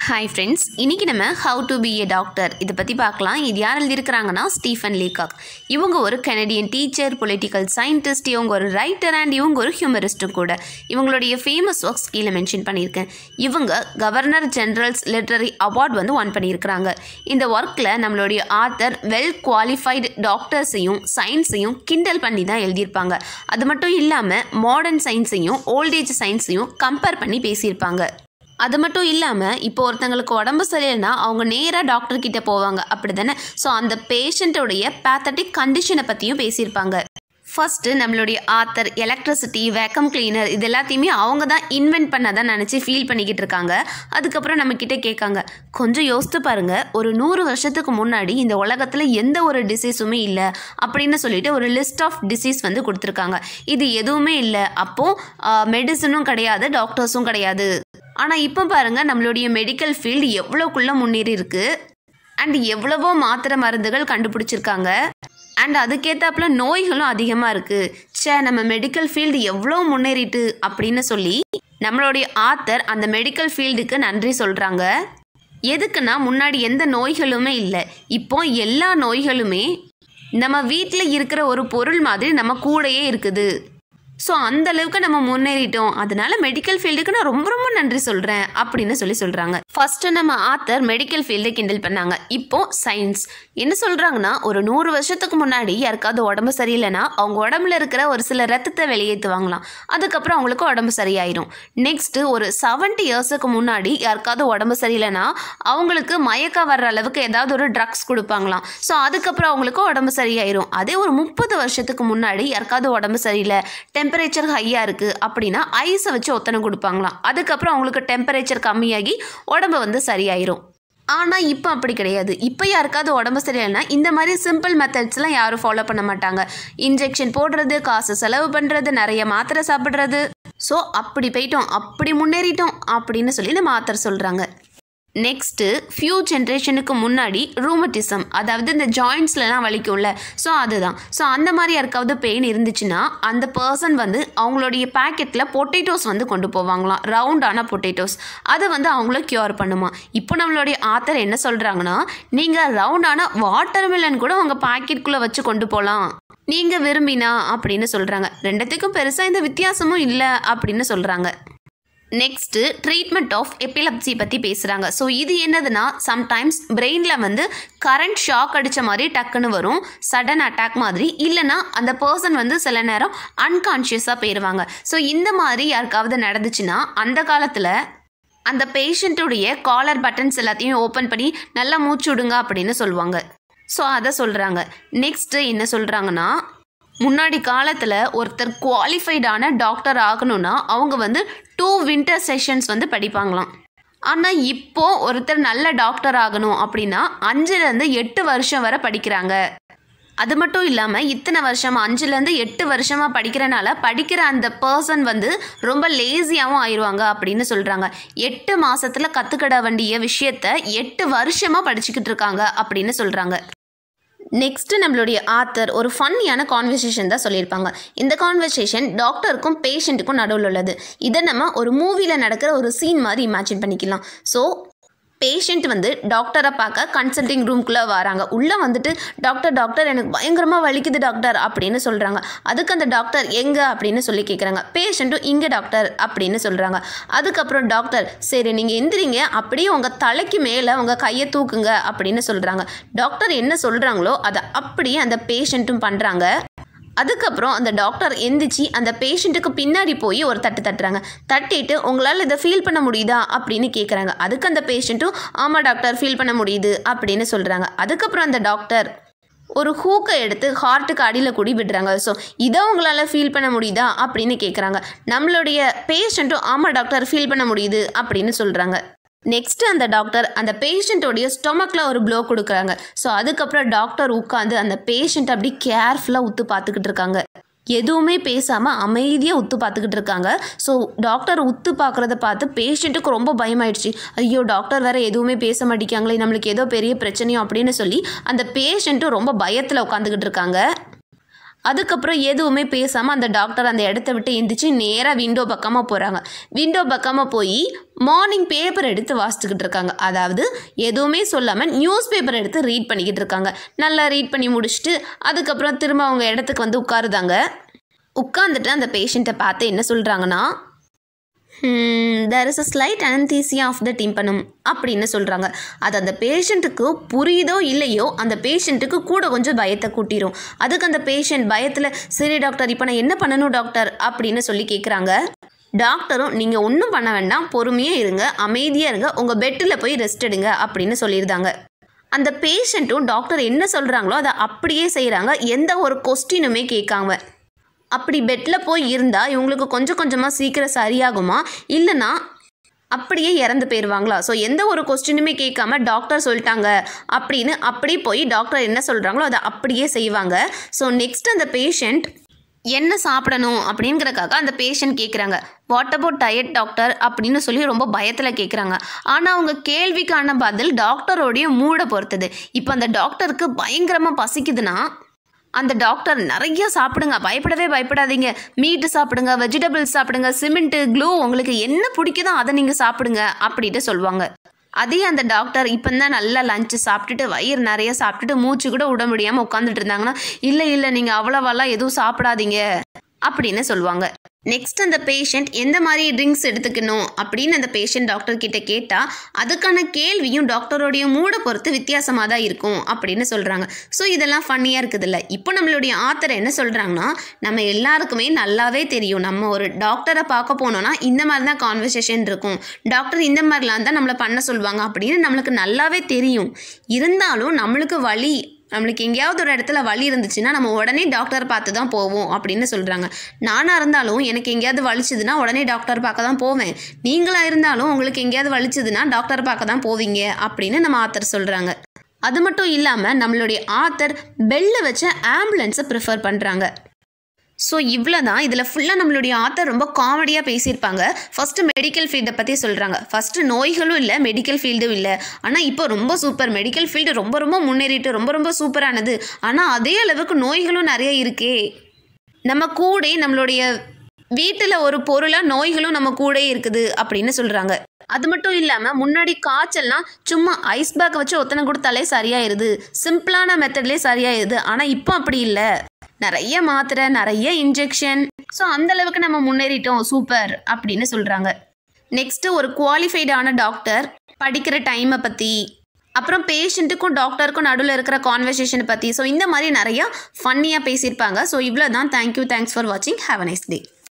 hi friends இன்றைக்கி நம்ம how to be a doctor இதை பற்றி பார்க்கலாம் இது யார் எழுதியிருக்கிறாங்கன்னா ஸ்டீஃபன் லீகாக் இவங்க ஒரு கெனடியன் டீச்சர் பொலிட்டிக்கல் சயின்டிஸ்ட் இவங்க ஒரு ரைட்டர் அண்ட் இவங்க ஒரு ஹியூமரிஸ்ட்டும் கூட இவங்களுடைய ஃபேமஸ் ஒர்க்ஸ் கீழே மென்ஷன் பண்ணியிருக்கேன் இவங்க கவர்னர் ஜெனரல்ஸ் லிட்ரரி அவார்ட் வந்து ஒன் பண்ணியிருக்கிறாங்க இந்த ஒர்க்கில் நம்மளுடைய ஆத்தர் வெல் குவாலிஃபைடு டாக்டர்ஸையும் சயின்ஸையும் கிண்டல் பண்ணி தான் எழுதியிருப்பாங்க அது மட்டும் இல்லாமல் மாடர்ன் சயின்ஸையும் ஓல்டேஜ் சயின்ஸையும் கம்பேர் பண்ணி பேசியிருப்பாங்க அது மட்டும் இல்லாமல் இப்போ ஒருத்தங்களுக்கு உடம்பு சரியில்லைன்னா அவங்க நேராக டாக்டர் கிட்ட போவாங்க அப்படி தானே ஸோ அந்த பேஷண்ட்டோடைய பேத்தட்டிக் கண்டிஷனை பற்றியும் பேசியிருப்பாங்க ஃபஸ்ட்டு நம்மளுடைய ஆத்தர் எலக்ட்ரிசிட்டி வேக்கம் கிளீனர் இது எல்லாத்தையுமே அவங்க தான் இன்வென்ட் பண்ணதான் நினச்சி ஃபீல் பண்ணிக்கிட்டு இருக்காங்க அதுக்கப்புறம் நம்மக்கிட்ட கேட்காங்க கொஞ்சம் யோசித்து பாருங்க ஒரு நூறு வருஷத்துக்கு முன்னாடி இந்த உலகத்தில் எந்த ஒரு டிசீஸுமே இல்லை அப்படின்னு சொல்லிட்டு ஒரு லிஸ்ட் ஆஃப் டிசீஸ் வந்து கொடுத்துருக்காங்க இது எதுவுமே இல்லை அப்போது மெடிசனும் கிடையாது டாக்டர்ஸும் கிடையாது ஆனால் இப்போ பாருங்கள் நம்மளுடைய மெடிக்கல் ஃபீல்டு எவ்வளோக்குள்ளே முன்னேறி இருக்கு அண்ட் எவ்வளவோ மாத்திரை மருந்துகள் கண்டுபிடிச்சிருக்காங்க அண்ட் அதுக்கேற்றாப்புல நோய்களும் அதிகமாக இருக்குது ச்சே நம்ம மெடிக்கல் ஃபீல்டு எவ்வளோ முன்னேறிட்டு அப்படின்னு சொல்லி நம்மளுடைய ஆத்தர் அந்த மெடிக்கல் ஃபீல்டுக்கு நன்றி சொல்கிறாங்க எதுக்குன்னா முன்னாடி எந்த நோய்களுமே இல்லை இப்போ எல்லா நோய்களுமே நம்ம வீட்டில் இருக்கிற ஒரு பொருள் மாதிரி நம்ம கூடயே இருக்குது ஸோ அந்த அளவுக்கு நம்ம முன்னேறிட்டோம் அதனால மெடிக்கல் ஃபீல்டுக்கு நான் ரொம்ப ரொம்ப நன்றி சொல்கிறேன் அப்படின்னு சொல்லி சொல்கிறாங்க ஃபர்ஸ்ட்டு நம்ம ஆத்தர் மெடிக்கல் ஃபீல்டை கிண்டல் பண்ணாங்க இப்போ சயின்ஸ் என்ன சொல்கிறாங்கன்னா ஒரு நூறு வருஷத்துக்கு முன்னாடி யாருக்காவது உடம்பு சரியில்லைன்னா அவங்க உடம்புல இருக்கிற ஒரு சில ரத்தத்தை வெளியேற்றுவாங்களாம் அதுக்கப்புறம் அவங்களுக்கு உடம்பு சரியாயிரும் நெக்ஸ்ட்டு ஒரு செவன்ட்டி இயர்ஸுக்கு முன்னாடி யாருக்காவது உடம்பு சரியில்லைன்னா அவங்களுக்கு மயக்கம் வர்ற அளவுக்கு ஏதாவது ஒரு ட்ரக்ஸ் கொடுப்பாங்களாம் ஸோ அதுக்கப்புறம் அவங்களுக்கு உடம்பு சரியாயிரும் அதே ஒரு முப்பது வருஷத்துக்கு முன்னாடி யாருக்காவது உடம்பு சரியில்லை டெம்பரேச்சர் ஹையாக இருக்குது அப்படின்னா ஐஸை வச்சு ஒத்தனை கொடுப்பாங்களாம் அதுக்கப்புறம் அவங்களுக்கு டெம்பரேச்சர் கம்மியாகி உடம்பு வந்து சரியாயிரும் ஆனால் இப்போ அப்படி கிடையாது இப்போ யாருக்காவது உடம்பு சரியில்லைன்னா இந்த மாதிரி சிம்பிள் மெத்தட்ஸ்லாம் யாரும் ஃபாலோ பண்ண மாட்டாங்க இன்ஜெக்ஷன் போடுறது காசு செலவு பண்ணுறது நிறைய மாத்திரை சாப்பிட்றது ஸோ அப்படி போயிட்டோம் அப்படி முன்னேறிட்டோம் அப்படின்னு சொல்லி நம்ம ஆத்தர் சொல்கிறாங்க நெக்ஸ்ட்டு ஃபியூ ஜென்ரேஷனுக்கு முன்னாடி ரூமட்டிசம் அதாவது இந்த ஜாயின்ஸ்லலாம் வலிக்கும்ல ஸோ அதுதான் ஸோ அந்த மாதிரி யாருக்காவது பெயின் இருந்துச்சுன்னா அந்த பர்சன் வந்து அவங்களுடைய பேக்கெட்டில் பொட்டேட்டோஸ் வந்து கொண்டு போவாங்களாம் ரவுண்டான பொட்டேட்டோஸ் அதை வந்து அவங்கள க்யூர் பண்ணுமா இப்போ நம்மளுடைய ஆத்தர் என்ன சொல்கிறாங்கன்னா நீங்கள் ரவுண்டான வாட்டர் மில்லன் கூட உங்கள் பாக்கெட்டுக்குள்ளே வச்சு கொண்டு போகலாம் நீங்கள் விரும்பினா அப்படின்னு சொல்கிறாங்க ரெண்டுத்துக்கும் பெருசாக இந்த வித்தியாசமும் இல்லை அப்படின்னு சொல்கிறாங்க நெக்ஸ்ட்டு ட்ரீட்மெண்ட் ஆஃப் எபிலப்சி பற்றி பேசுகிறாங்க ஸோ இது என்னதுன்னா சம்டைம்ஸ் பிரெயினில் வந்து கரண்ட் ஷாக் அடித்த மாதிரி டக்குன்னு வரும் சடன் அட்டாக் மாதிரி இல்லைனா அந்த பர்சன் வந்து சில நேரம் அன்கான்ஷியஸாக போயிடுவாங்க ஸோ இந்த மாதிரி யாருக்காவது நடந்துச்சுன்னா அந்த காலத்தில் அந்த பேஷண்ட்டுடைய காலர் பட்டன்ஸ் எல்லாத்தையும் ஓப்பன் பண்ணி நல்லா மூச்சு விடுங்க அப்படின்னு சொல்லுவாங்க ஸோ அதை சொல்கிறாங்க நெக்ஸ்ட்டு என்ன சொல்கிறாங்கன்னா முன்னாடி காலத்தில் ஒருத்தர் குவாலிஃபைடான டாக்டர் ஆகணும்னா அவங்க வந்து டூ வின்டர் செஷன்ஸ் வந்து படிப்பாங்களாம் ஆனால் இப்போ ஒருத்தர் நல்ல டாக்டர் ஆகணும் அப்படின்னா அஞ்சுலேருந்து எட்டு வருஷம் வரை படிக்கிறாங்க அது மட்டும் இல்லாமல் இத்தனை வருஷமாக அஞ்சுலேருந்து எட்டு வருஷமாக படிக்கிறனால படிக்கிற அந்த பர்சன் வந்து ரொம்ப லேசியாகவும் ஆயிடுவாங்க அப்படின்னு சொல்கிறாங்க எட்டு மாதத்தில் கற்றுக்கிட வேண்டிய விஷயத்த எட்டு வருஷமாக படிச்சுக்கிட்டு இருக்காங்க அப்படின்னு சொல்கிறாங்க நெக்ஸ்ட்டு நம்மளுடைய ஆத்தர் ஒரு ஃபன்னியான கான்வர்சேஷன் தான் சொல்லியிருப்பாங்க இந்த கான்வர்சேஷன் டாக்டருக்கும் பேஷண்ட்டுக்கும் நடுவில் உள்ளது இதை நம்ம ஒரு மூவியில் நடக்கிற ஒரு சீன் மாதிரி இமேஜின் பண்ணிக்கலாம் ஸோ பேஷண்ட் வந்து டாக்டரை பார்க்க கன்சல்டிங் ரூம்குள்ளே வராங்க உள்ளே வந்துட்டு டாக்டர் டாக்டர் எனக்கு பயங்கரமாக வலிக்குது டாக்டர் அப்படின்னு சொல்கிறாங்க அதுக்கு அந்த டாக்டர் எங்கே அப்படின்னு சொல்லி கேட்குறாங்க பேஷண்ட்டும் இங்கே டாக்டர் அப்படின்னு சொல்கிறாங்க அதுக்கப்புறம் டாக்டர் சரி நீங்கள் எந்திரிங்க அப்படியே உங்கள் தலைக்கு மேலே உங்கள் கையை தூக்குங்க அப்படின்னு சொல்கிறாங்க டாக்டர் என்ன சொல்கிறாங்களோ அதை அப்படியே அந்த பேஷண்ட்டும் பண்ணுறாங்க அதுக்கப்புறம் அந்த டாக்டர் எந்திரிச்சு அந்த பேஷண்ட்டுக்கு பின்னாடி போய் ஒரு தட்டு தட்டுறாங்க தட்டிட்டு உங்களால் இதை ஃபீல் பண்ண முடியுதா அப்படின்னு கேட்குறாங்க அதுக்கு அந்த பேஷண்ட்டும் ஆமாம் டாக்டர் ஃபீல் பண்ண முடியுது அப்படின்னு சொல்கிறாங்க அதுக்கப்புறம் அந்த டாக்டர் ஒரு ஹூக்கை எடுத்து ஹார்ட்டுக்கு அடியில் கூடி விடுறாங்க ஸோ இதை உங்களால் ஃபீல் பண்ண முடியுதா அப்படின்னு கேட்குறாங்க நம்மளுடைய பேஷண்ட்டும் ஆமாம் டாக்டர் ஃபீல் பண்ண முடியுது அப்படின்னு சொல்கிறாங்க நெக்ஸ்ட் அந்த டாக்டர் அந்த பேஷண்ட்டோடைய ஸ்டொமக்கில் ஒரு ப்ளோ கொடுக்குறாங்க ஸோ அதுக்கப்புறம் டாக்டர் உட்காந்து அந்த பேஷண்ட் அப்படி கேர்ஃபுல்லாக உத்து பார்த்துக்கிட்டு இருக்காங்க எதுவுமே பேசாமல் அமைதியாக உத்து பார்த்துக்கிட்டு இருக்காங்க ஸோ டாக்டர் உத்து பார்க்குறத பார்த்து பேஷண்ட்டுக்கு ரொம்ப பயமாயிடுச்சு ஐயோ டாக்டர் வேறு எதுவுமே பேச மாட்டேங்காங்களே நம்மளுக்கு ஏதோ பெரிய பிரச்சனையோ அப்படின்னு சொல்லி அந்த பேஷண்ட்டும் ரொம்ப பயத்தில் உட்காந்துக்கிட்டு இருக்காங்க அதுக்கப்புறம் எதுவுமே பேசாமல் அந்த டாக்டர் அந்த இடத்த விட்டு எந்திரிச்சு நேராக விண்டோ பக்கமாக போகிறாங்க விண்டோ பக்கமாக போய் மார்னிங் பேப்பர் எடுத்து வாசிச்சுக்கிட்டு இருக்காங்க அதாவது எதுவுமே சொல்லாமல் நியூஸ் பேப்பர் எடுத்து ரீட் பண்ணிக்கிட்டு இருக்காங்க நல்லா ரீட் பண்ணி முடிச்சுட்டு அதுக்கப்புறம் திரும்ப அவங்க இடத்துக்கு வந்து உட்காருதாங்க உட்காந்துட்டு அந்த பேஷண்ட்டை பார்த்து என்ன சொல்கிறாங்கன்னா there is a slight anaesthesia of the tympanum அப்படின்னு சொல்கிறாங்க அது அந்த பேஷண்ட்டுக்கு புரியுதோ இல்லையோ அந்த பேஷண்ட்டுக்கு கூட கொஞ்சம் பயத்தை கூட்டிரும் அதுக்கு அந்த பேஷண்ட் பயத்தில் சரி டாக்டர் இப்போ நான் என்ன பண்ணணும் டாக்டர் அப்படின்னு சொல்லி கேட்குறாங்க டாக்டரும் நீங்கள் ஒன்றும் பண்ண வேண்டாம் பொறுமையாக இருங்க அமைதியாக இருங்க உங்கள் பெட்டில் போய் ரெஸ்ட் எடுங்க அப்படின்னு சொல்லியிருந்தாங்க அந்த பேஷண்ட்டும் டாக்டர் என்ன சொல்கிறாங்களோ அதை அப்படியே செய்கிறாங்க எந்த ஒரு கொஸ்டினுமே கேட்காம அப்படி பெட்டில் போய் இருந்தால் இவங்களுக்கு கொஞ்சம் கொஞ்சமாக சீக்கிரம் சரியாகுமா இல்லைன்னா அப்படியே இறந்து போயிடுவாங்களா ஸோ எந்த ஒரு கொஸ்டினுமே கேட்காம டாக்டர் சொல்லிட்டாங்க அப்படின்னு அப்படியே போய் டாக்டர் என்ன சொல்கிறாங்களோ அதை அப்படியே செய்வாங்க ஸோ நெக்ஸ்ட் அந்த பேஷண்ட் என்ன சாப்பிடணும் அப்படிங்கிறக்காக அந்த பேஷண்ட் கேட்குறாங்க வாட் அபவுட் டயட் டாக்டர் அப்படின்னு சொல்லி ரொம்ப பயத்தில் கேட்குறாங்க ஆனால் அவங்க கேள்விக்கான பதில் டாக்டரோடைய மூடை பொறுத்தது இப்போ அந்த டாக்டருக்கு பயங்கரமாக பசிக்குதுன்னா அந்த டாக்டர் நிறைய சாப்பிடுங்க பயப்படவே பயப்படாதீங்க மீட்டு சாப்பிடுங்க வெஜிடபிள்ஸ் சாப்பிடுங்க சிமெண்ட்டு க்ளூ உங்களுக்கு என்ன பிடிக்குதோ அதை நீங்கள் சாப்பிடுங்க அப்படின்ட்டு சொல்லுவாங்க அதே அந்த டாக்டர் இப்போ தான் நல்லா லஞ்சு சாப்பிட்டுட்டு வயிறு நிறைய சாப்பிட்டுட்டு மூச்சு கூட விட முடியாமல் உட்காந்துட்டு இருந்தாங்கன்னா இல்லை இல்லை நீங்கள் அவ்வளோவெல்லாம் எதுவும் சாப்பிடாதீங்க அப்படின்னு சொல்லுவாங்க நெக்ஸ்ட் அந்த பேஷண்ட் எந்த மாதிரி ட்ரிங்க்ஸ் எடுத்துக்கணும் அப்படின்னு அந்த பேஷண்ட் டாக்டர் கிட்ட கேட்டால் அதுக்கான கேள்வியும் டாக்டரோடைய மூடை பொறுத்து வித்தியாசமாக தான் இருக்கும் அப்படின்னு சொல்கிறாங்க ஸோ இதெல்லாம் ஃபன்னியாக இருக்குதுல்ல இப்போ நம்மளுடைய ஆத்தர் என்ன சொல்கிறாங்கன்னா நம்ம எல்லாருக்குமே நல்லாவே தெரியும் நம்ம ஒரு டாக்டரை பார்க்க போனோம்னா இந்த மாதிரி தான் கான்வர்சேஷன் இருக்கும் டாக்டர் இந்த மாதிரிலாம் தான் நம்மளை பண்ண சொல்லுவாங்க அப்படின்னு நம்மளுக்கு நல்லாவே தெரியும் இருந்தாலும் நம்மளுக்கு வழி நம்மளுக்கு எங்கேயாவது ஒரு இடத்துல வலி இருந்துச்சுன்னா நம்ம உடனே டாக்டர் பார்த்து தான் போவோம் அப்படின்னு சொல்கிறாங்க நானாக இருந்தாலும் எனக்கு எங்கேயாவது வலிச்சுதுன்னா உடனே டாக்டர் பார்க்க தான் போவேன் நீங்களாக இருந்தாலும் உங்களுக்கு எங்கேயாவது வலிச்சுதுன்னா டாக்டர் பார்க்க தான் போவீங்க அப்படின்னு நம்ம ஆத்தர் சொல்கிறாங்க அது மட்டும் இல்லாமல் நம்மளுடைய ஆத்தர் பெல்ல வச்ச ஆம்புலன்ஸை ப்ரிஃபர் பண்ணுறாங்க ஸோ இவ்வளோ தான் இதில் ஃபுல்லாக நம்மளுடைய ஆத்தர் ரொம்ப காமெடியாக பேசியிருப்பாங்க ஃபஸ்ட்டு மெடிக்கல் ஃபீல்டை பற்றி சொல்கிறாங்க ஃபஸ்ட்டு நோய்களும் இல்லை மெடிக்கல் ஃபீல்டும் இல்லை ஆனால் இப்போ ரொம்ப சூப்பர் மெடிக்கல் ஃபீல்டு ரொம்ப ரொம்ப முன்னேறிட்டு ரொம்ப ரொம்ப சூப்பரானது ஆனால் அதே அளவுக்கு நோய்களும் நிறைய இருக்கே நம்ம கூட நம்மளுடைய வீட்டில் ஒரு பொருளாக நோய்களும் நம்ம கூட இருக்குது அப்படின்னு சொல்கிறாங்க அது மட்டும் இல்லாமல் முன்னாடி காய்ச்சல்னா சும்மா ஐஸ் பேக் வச்சு ஒத்தனை கொடுத்தாலே சரியாயிருது சிம்பிளான மெத்தட்லேயே சரியாயிருது ஆனால் இப்போ அப்படி இல்லை நிறைய மாத்திரை நிறைய இன்ஜெக்ஷன் ஸோ அந்த அளவுக்கு நம்ம முன்னேறிட்டோம் சூப்பர் அப்படின்னு சொல்கிறாங்க நெக்ஸ்ட்டு ஒரு குவாலிஃபைடான டாக்டர் படிக்கிற டைமை பற்றி அப்புறம் பேஷண்ட்டுக்கும் டாக்டருக்கும் நடுவில் இருக்கிற கான்வர்சேஷனை பற்றி ஸோ இந்த மாதிரி நிறையா ஃபன்னியாக பேசியிருப்பாங்க ஸோ இவ்வளோ தான் தேங்க்யூ தேங்க்ஸ் ஃபார் வாட்சிங் ஹாவ் அ நைஸ் டே